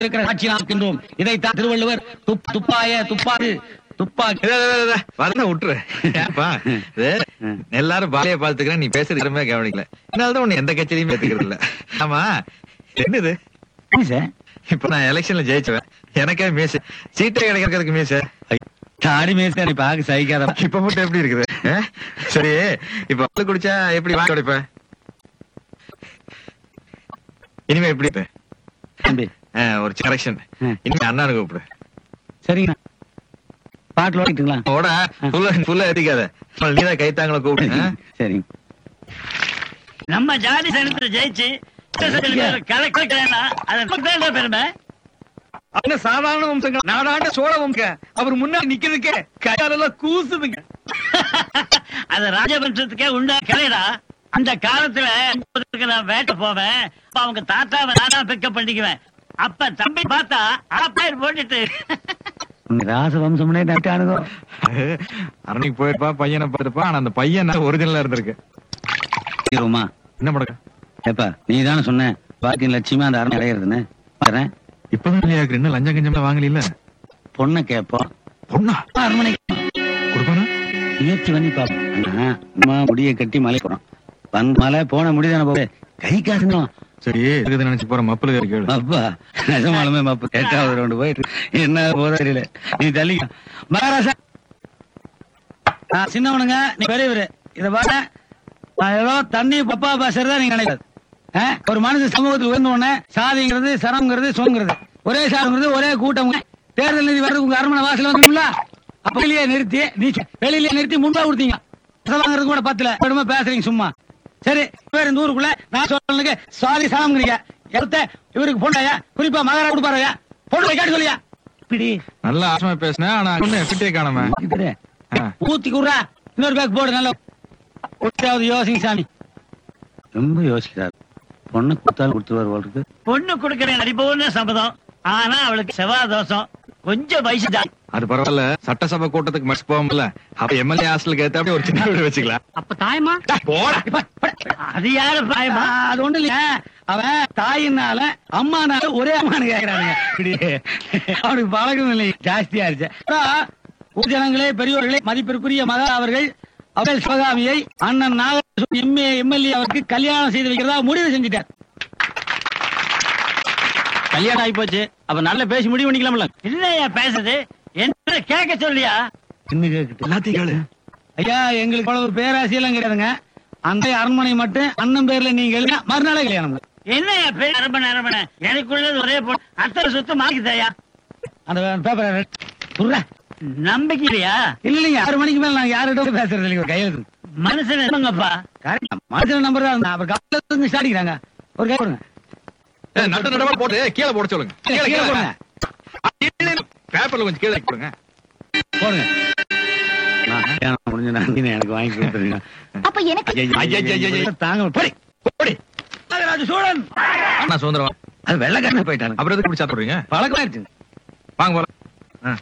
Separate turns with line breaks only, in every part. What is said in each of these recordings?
இருக்கிற காட்சி இருக்கின்றோம் இதைத்தான் திருவள்ளுவர் துப் துப்பாய துப்பாது துப்பாக்கி
இல்ல, இல்ல, இல்ல, வரல விட்டுரு ஏப்பா இது எல்லாரும் பாலைய பாத்துக்கிறேன் நீ பேசுறது யாருமே கவனிக்கல அதனாலதான் உன்னை எந்த கட்சியிலயும் ஏத்துக்கிறது இல்ல ஆமா என்னது
சார்
இப்ப நான் எலெக்ஷன்ல ஜெயிச்சவன் எனக்கே மீசு சீட்டே கிடைக்கிறதுக்கு மீசு
தாடி மேசா நீ பாக்க சகிக்காத
இப்ப மட்டும் எப்படி இருக்குது ஆ? சரி இப்ப பால் குடிச்சா எப்படி வாங்கி உடைப்ப இனிமே எப்படி இருப்ப?
தம்பி
ஆ, ஒரு கரெக்ஷன்
ம்.
இனிமே அண்ணானு கூப்பிடு
சரிங்க பாட்டில் ஓடிட்டுங்களா
ஓட ஃபுல்லா ஃபுல்லா எதிக்காத நீதான் கைத்தாங்கள கூப்பிடு ஆ?
சரிங்க
நம்ம ஜாதி சனத்துல ஜெயிச்சு கலெக்டர் அது நமக்கு தான் பெருமை
அவன சாதாரண வம்சங்க நாடாண்ட சோழ வம்சங்க அவர் முன்னாடி நிக்கிறதுக்கே கையாலெல்லாம் கூசுதுங்க
அது ராஜபட்சத்துக்கே உண்டா கலைடா அந்த காலத்துல ஊருக்கு நான் வேட்டை போவேன் அப்ப அவங்க தாத்தாவை நானா பிக்கப் பண்ணிக்குவேன் அப்ப தம்பி பார்த்தா ஆப்பேர் போட்டுட்டு
உங்க ராசவம்சம்னே நட்டானுதோ
அரணிக்கு போயிருப்பா பையனை பார்த்துப்பா ஆனா அந்த பையன் ஒரிஜினலா இருந்திருக்கு
ரோமா
என்ன படக்க
ஏப்பா நீ தானே சொன்ன பாக்கியம் லட்சியமா அந்த அரணை அடையிறதுன்னு பாக்குறேன்
இப்பதான் இல்லையா இன்னும் லஞ்சம் கஞ்சம் வாங்கல
பொண்ணை கேட்போம்
பொண்ணா
அரண்மனை
கொடுப்பானா
முயற்சி பண்ணி பாப்போம் அண்ணா அம்மா முடிய கட்டி மலை போறோம் வந்து மலை போன முடிதானே போக கை காசுங்க
சரி இருக்குது நினைச்சு போற மப்புல கேளு
அப்பா நிஜமாலுமே மப்பு எட்டாவது ரவுண்டு போயிட்டு என்ன போதோ தெரியல நீ தள்ளி மகாராஜா நான் சின்னவனுங்க நீ பெரியவரு இத பாரு நான் ஏதோ தண்ணி பப்பா பேசுறதா நீங்க நினைக்காது ஆ? ஒரு மனுஷன் சமூகத்தில் உயர்ந்த உடனே சாதிங்கிறது சனம்ங்கிறது சொங்கிறது ஒரே சாதங்கிறது ஒரே கூட்டம் தேர்தல் நிதி வரது உங்க அரண்மனை வாசல் வந்துங்களா அப்ப வெளியே நிறுத்தி நீ வெளியிலேயே நிறுத்தி முன்பா கொடுத்தீங்க வாங்குறது கூட பத்துல பெருமை பேசுறீங்க சும்மா சரி பேர் இந்த ஊருக்குள்ள நான் சொல்றதுக்கு சாதி சாதம்ங்கிறீங்க எடுத்த இவருக்கு பொண்ணையா குறிப்பா மகாரா கொடுப்பாரையா பொண்ணு கேட்டு சொல்லியா இப்படி
நல்ல ஆசமா பேசினேன் ஆனா ஒண்ணு எஃபிட்டே காணாம
இது
ஆ.
ஊத்தி குடுறா இன்னொரு பேக் போடு நல்ல ஒட்டாவது யோசிங்க சாமி ரொம்ப யோசிக்கிறார் பொண்ணு கொடுத்தாலும் கொடுத்துருவார் போல இருக்கு
பொண்ணு கொடுக்கறேன் அடிப்போன்னு சம்மதம் ஆனா அவளுக்கு செவ்வாய் தோஷம் கொஞ்சம் வயசு தான்
அது பரவாயில்ல சட்டசபை கூட்டத்துக்கு மஸ் போகும்ல அப்ப எம்எல்ஏ ஹாஸ்டலுக்கு ஏத்தாப்படி ஒரு சின்ன வீடு வச்சுக்கலாம்
அப்ப தாயமா
போடா
இப்ப, போட.
அது யாரு
ஆ,
தாயமா
அது ஒண்ணு இல்லையா அவன் தாயினால அம்மானால ஒரே அம்மானு கேக்குறானுங்க இப்படி அவனுக்கு பழக்கம் இல்லை ஜாஸ்தியா இருச்சு அப்புறம் ஜனங்களே பெரியோர்களே மதிப்பிற்குரிய மகா அவர்கள் அவர்கள் சிவகாமியை அண்ணன் நாக எம்ஏ எம்எல்ஏ அவருக்கு கல்யாணம் செய்து வைக்கிறதா முடிவு செஞ்சுட்டார் கல்யாணம் ஆகி போச்சு அப்ப நல்ல பேசி முடிவு பண்ணிக்கலாம்ல
இல்லையா பேசுது என்ன கேட்க சொல்லியா
இன்னும் கேக்குது
எல்லாத்தையும் கேளு
ஐயா எங்களுக்கு அவ்வளவு ஒரு பேராசியெல்லாம் கிடையாதுங்க அந்த அரண்மனை மட்டும் அண்ணன் பேர்ல நீங்க எழுதினா மறுநாளே கல்யாணம்
என்னையா பேர் அரம்பணை அரம்பணை எனக்குள்ளது ஒரே பொண்ணு அத்தனை சுத்தம் மாறிக்குதாயா
அந்த பேப்பரை புர்ற
நம்பிக்கை இல்லையா
இல்ல இல்லைங்க ஆறு மணிக்கு மேல நாங்க யார்கிட்ட பேசுறது இல்லைங்க ஒரு கையெழுத்து
மனுஷன் என்னங்கப்பா
கரெக்டா மனுஷன் நம்பர் தான் இருந்தா. அப்புறம் காலையில இருந்து ஸ்டார்ட் அடிக்கிறாங்க ஒரு கை கொடுங்க
ஏய், நட்டு நடவா போட்டு கீழே போட சொல்லுங்க
கீழே
கீழே
போடுங்க.
கீழே பேப்பர்ல கொஞ்சம் கீழே போடுங்க
போடுங்க நான் கல்யாணம் முடிஞ்ச நான் எனக்கு வாங்கி கொடுத்துருங்க
அப்ப எனக்கு
ஐயையையைய.
தாங்க போடி போடி ராஜராஜ சோழன்
அண்ணா சுதந்திரம்
அது வெள்ளக்காரன போயிட்டாங்க
அப்புறம் எதுக்கு இப்படி சாப்பிடுறீங்க
பழக்கமாயிருச்சு
வாங்க போலாம் ஆ.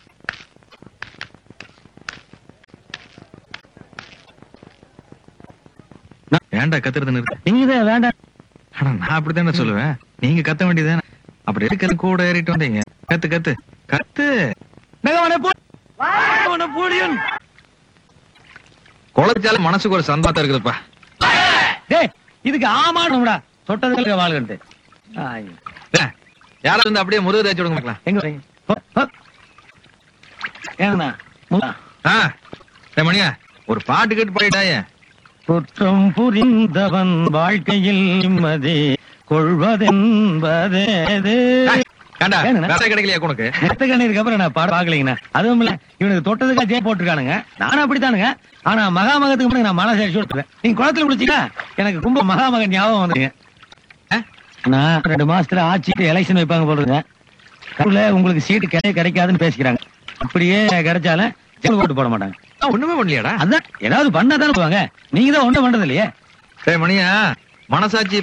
ஏன்டா கத்துறது நிறுத்து
நீங்க தான் வேண்டாம்
ஆனா நான் அப்படித்தானே சொல்லுவேன் நீங்க கத்த வேண்டியதானே அப்படி இருக்கிறது கூட ஏறிட்டு வந்தீங்க கத்து கத்து கத்து
நகவன போ நகவன போடியன்
குழைச்சாலும் மனசுக்கு ஒரு சந்தாத்தம் இருக்குதுப்பா
டேய் இதுக்கு ஆமாடும்டா தொட்டதுக்கு வாழ்கன்ட்டு
ஏ, யாராவது வந்து அப்படியே முருகு தேய்ச்சி விடுங்க பார்க்கலாம்.
எங்க வரீங்க ஹோ, ஹோ. ஏங்கண்ணா முல்லா.
ஆ ஏய் மணியா ஒரு பாட்டு கேட்டு பாடிட்டாயே
குற்றம் புரிந்தவன் வாழ்க்கையில் நிம்மதி கொள்வதென்பதே
ஏண்டா
ஏங்கண்ணா?
வேலை கிடைக்கலையா உனக்கு
நெத்த கண்ணீருக்கு அப்புறம் நான் பாட பாக்கலீங்கண்ணா அதுவும் இல்ல இவனுக்கு தொட்டதுக்கா ஜெய போட்டிருக்கானுங்க நானும் அப்படித்தானுங்க ஆனா மகாமகத்துக்கு அப்புறம் நான் மனசை அடிச்சு விட்டுருவேன் நீங்க குளத்துல குளிச்சீங்க எனக்கு கும்ப மகாமகன் ஞாபகம் வந்துருங்க நான் ரெண்டு மாசத்துல ஆட்சிக்கு எலெக்ஷன் வைப்பாங்க போடுறேங்க கடவுள உங்களுக்கு சீட்டு கிடைக்க கிடைக்காதுன்னு பேசிக்கிறாங்க அப்படியே கிடைச்சாலும் ஜெயில் ஓட்டு போட மாட்டாங்க
நான் ஒண்ணுமே பண்ணலையாடா
அதான் ஏதாவது பண்ணா தானே போவாங்க நீங்க தான் ஒண்ணும் பண்றது இல்லையே
ஏய் மணியா மனசாட்சி